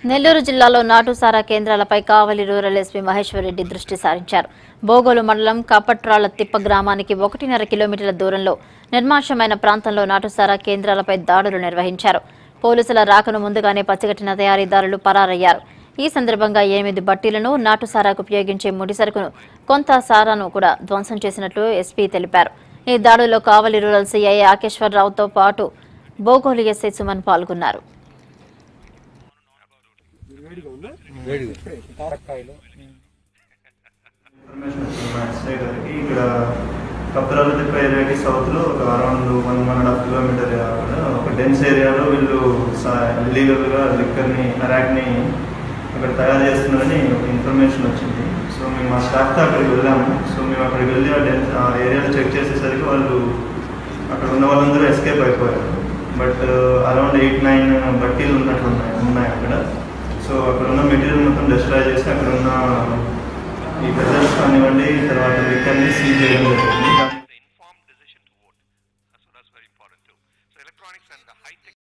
నెల్లూరు జిల్లాలో నాటుసారా కేంద్రాలపై కావలి రూరల్ ఎస్పీ మహేశ్వరరెడ్డి దృష్టి సారించారు బోగోలు మండలం కపట్రాళ్ల తిప్ప గ్రామానికి ఒకటిన్నర కిలోమీటర్ల దూరంలో నిర్మానుష్యమైన ప్రాంతంలో నాటుసారా కేంద్రాలపై దాడులు నిర్వహించారు పోలీసుల రాకను ముందుగానే పచ్చిగట్టిన తయారీదారులు పరారయ్యారు ఈ సందర్భంగా ఎనిమిది బట్టీలను నాటుసారాకు ఉపయోగించే ముడి సరుకును కొంత సారాను కూడా ధ్వంసం చేసినట్లు ఎస్పీ తెలిపారు ఈ దాడుల్లో కావలి రూరల్ సీఐ ఆకేశ్వరరావుతో పాటు బోగోలు ఎస్ఐ సుమన్ పాల్గొన్నారు ఇన్ఫర్మేషన్ వచ్చింది మా ఎస్ఐ గారికి ఇక్కడ కప్పరాల తిప్ప ఏరియాకి సౌత్లో ఒక around one one and half kilometre అక్కడ ఒక డెన్స్ ఏరియాలో వీళ్ళు ఇల్లీగల్గా లిక్కర్ని అరాక్ని అక్కడ తయారు చేస్తున్నారని ఒక ఇన్ఫర్మేషన్ వచ్చింది సో మేము మా స్టాఫ్తో అక్కడికి వెళ్ళాము సో మేము అక్కడికి వెళ్ళి ఆ డెన్స్ ఆ ఏరియాలో చెక్ చేసేసరికి వాళ్ళు అక్కడ ఉన్న వాళ్ళందరూ ఎస్కేప్ అయిపోయారు బట్ అరౌండ్ ఎయిట్ నైన్ బట్టీలు ఉన్నట్లు ఉన్నాయి ఉన్నాయి అక్కడ సో అక్కడ ఉన్న మెటీరియల్ మొత్తం డిస్ట్రాయ్ చేసి అక్కడ ఉన్న ఈ బ్రదర్స్ కానివ్వండి తర్వాత లిక్కర్ని సీజ్ చేయడం జరిగింది the informed decision to vote. That's, that's very important too. So electronics and the high-tech